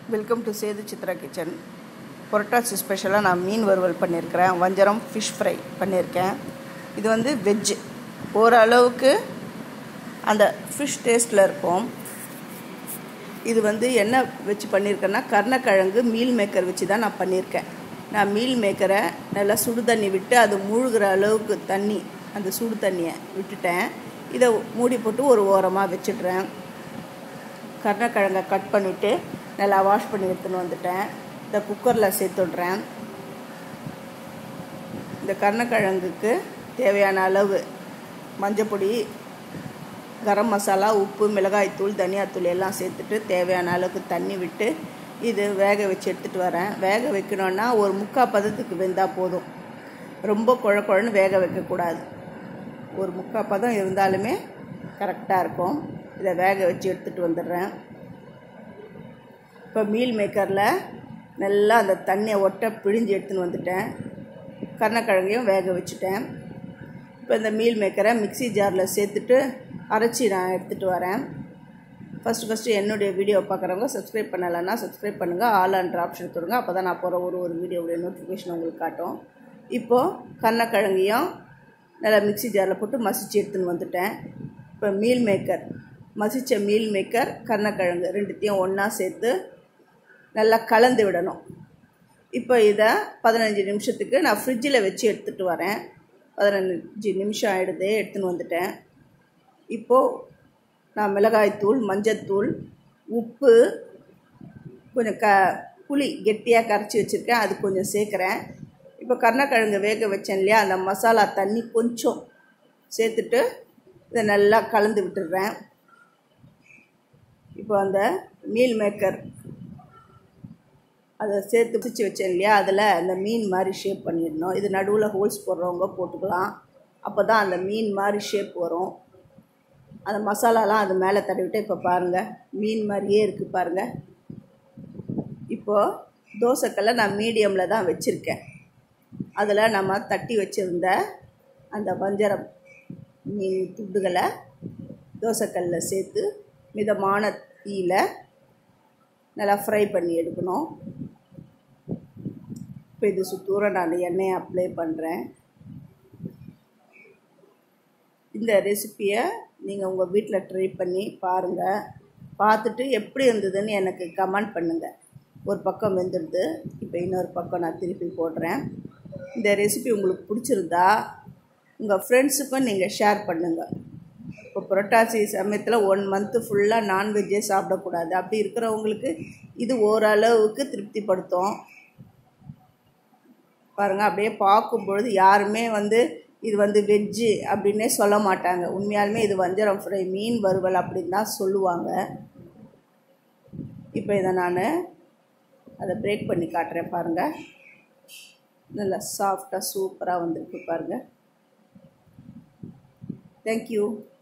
welcome to Sethu Chitra kitchen Purattasi ஸ்பெஷலாக நான் மீன் வறுவல் பண்ணியிருக்கிறேன் வஞ்சரம் ஃபிஷ் ஃப்ரை பண்ணியிருக்கேன் இது வந்து வெஜ்ஜு ஓரளவுக்கு அந்த ஃபிஷ் டேஸ்ட்டில் இருக்கும் இது வந்து என்ன வச்சு பண்ணியிருக்கேன்னா கருணக்கிழங்கு மீல் மேக்கர் வச்சு தான் நான் பண்ணியிருக்கேன் நான் மீல் மேக்கரை நல்லா சுடு தண்ணி விட்டு அது மூழ்கிற அளவுக்கு தண்ணி அந்த சுடு தண்ணியை விட்டுட்டேன் இதை மூடி போட்டு ஒரு ஓரமாக வச்சிடுறேன் கருணக்கிழங்கை கட் பண்ணிவிட்டு நல்லா வாஷ் பண்ணி எடுத்துன்னு வந்துட்டேன் இந்த குக்கரில் சேர்த்துடுறேன் இந்த கருணக்கிழங்குக்கு தேவையான அளவு மஞ்சப்பொடி கரம் மசாலா உப்பு மிளகாய்த்தூள் தனியாத்தூள் எல்லாம் சேர்த்துட்டு தேவையான அளவுக்கு தண்ணி விட்டு இது வேக வச்சு எடுத்துகிட்டு வரேன் வேக வைக்கணுன்னா ஒரு முக்கால் பதத்துக்கு வெந்தால் போதும் ரொம்ப குழ குழன்னு வேக வைக்கக்கூடாது ஒரு முக்கால் பதம் இருந்தாலுமே கரெக்டாக இருக்கும் இதை வேக வச்சு எடுத்துகிட்டு வந்துடுறேன் இப்போ மீல் மேக்கரில் நல்லா அந்த தண்ணியை ஒட்ட பிழிஞ்சு எடுத்துன்னு வந்துட்டேன் கருணக்கிழங்கையும் வேக வச்சுட்டேன் இப்போ இந்த மீல் மேக்கரை மிக்சி ஜாரில் சேர்த்துட்டு அரைச்சி நான் எடுத்துகிட்டு வரேன் ஃபஸ்ட்டு ஃபஸ்ட்டு என்னுடைய வீடியோ பார்க்குறவங்க சப்ஸ்கிரைப் பண்ணலைன்னா சப்ஸ்கிரைப் பண்ணுங்கள் ஆல் அண்ட் ஆப்ஷன் கொடுங்க அப்போ தான் நான் போகிற ஒரு ஒரு வீடியோவுடைய நோட்டிஃபிகேஷன் உங்களுக்கு காட்டும் இப்போது கருணக்கிழங்கையும் நல்லா மிக்சி ஜாரில் போட்டு மசிச்சு எடுத்துன்னு வந்துட்டேன் இப்போ மீல் மேக்கர் மசித்த மீல் மேக்கர் கருணக்கிழங்கு ரெண்டுத்தையும் ஒன்றா சேர்த்து நல்லா கலந்து விடணும் இப்போ இதை பதினஞ்சு நிமிஷத்துக்கு நான் ஃப்ரிட்ஜில் வச்சு எடுத்துகிட்டு வரேன் பதினஞ்சு நிமிஷம் ஆகிடுது எடுத்துன்னு வந்துட்டேன் இப்போது நான் மிளகாய்த்தூள் மஞ்சத்தூள் உப்பு கொஞ்சம் க புளி கெட்டியாக கரைச்சி வச்சுருக்கேன் அது கொஞ்சம் சேர்க்குறேன் இப்போ கருணக்கிழங்கு வேக வச்சேன் இல்லையா அந்த மசாலா தண்ணி கொஞ்சம் சேர்த்துட்டு இதை நல்லா கலந்து விட்டுடுறேன் இப்போ அந்த மீல் மேக்கர் அதை சேர்த்து பிடிச்சி வச்சேன் இல்லையா அதில் அந்த மீன் மாதிரி ஷேப் பண்ணிடணும் இது நடுவில் ஹோல்ஸ் போடுறவங்க போட்டுக்கலாம் அப்போ தான் அந்த மீன் மாதிரி ஷேப் வரும் அந்த மசாலாலாம் அது மேலே தடவிட்டு இப்போ பாருங்கள் மீன் மாதிரியே இருக்குது பாருங்கள் இப்போது தோசைக்கல்லை நான் மீடியமில் தான் வச்சுருக்கேன் அதில் நம்ம தட்டி வச்சுருந்த அந்த வஞ்சரம் மீன் துண்டுகளை தோசைக்கல்லில் சேர்த்து மிதமான தீயில் நல்லா ஃப்ரை பண்ணி எடுக்கணும் இப்போ இது சுத்தூரம் நான் எண்ணெயை அப்ளை பண்ணுறேன் இந்த ரெசிப்பியை நீங்கள் உங்கள் வீட்டில் ட்ரை பண்ணி பாருங்கள் பார்த்துட்டு எப்படி இருந்ததுன்னு எனக்கு கமெண்ட் பண்ணுங்கள் ஒரு பக்கம் வெந்துடுது இப்போ இன்னொரு பக்கம் நான் திருப்பி போடுறேன் இந்த ரெசிபி உங்களுக்கு பிடிச்சிருந்தா உங்கள் ஃப்ரெண்ட்ஸுக்கும் நீங்கள் ஷேர் பண்ணுங்கள் இப்போ புரட்டாசி சமயத்தில் ஒன் மந்த்து ஃபுல்லாக நான்வெஜ்ஜே சாப்பிடக்கூடாது அப்படி இருக்கிறவங்களுக்கு இது ஓரளவுக்கு திருப்திப்படுத்தும் பாருங்கள் அப்படியே பார்க்கும்பொழுது யாருமே வந்து இது வந்து வெஜ்ஜு அப்படின்னே சொல்ல மாட்டாங்க உண்மையாலுமே இது வஞ்சரம் ஃப்ரை மீன் வறுவல் அப்படின்னு தான் சொல்லுவாங்க இப்போ இதை நான் அதை பிரேக் பண்ணி காட்டுறேன் பாருங்கள் நல்லா சாஃப்டாக சூப்பராக வந்திருக்கு பாருங்கள் தேங்க்யூ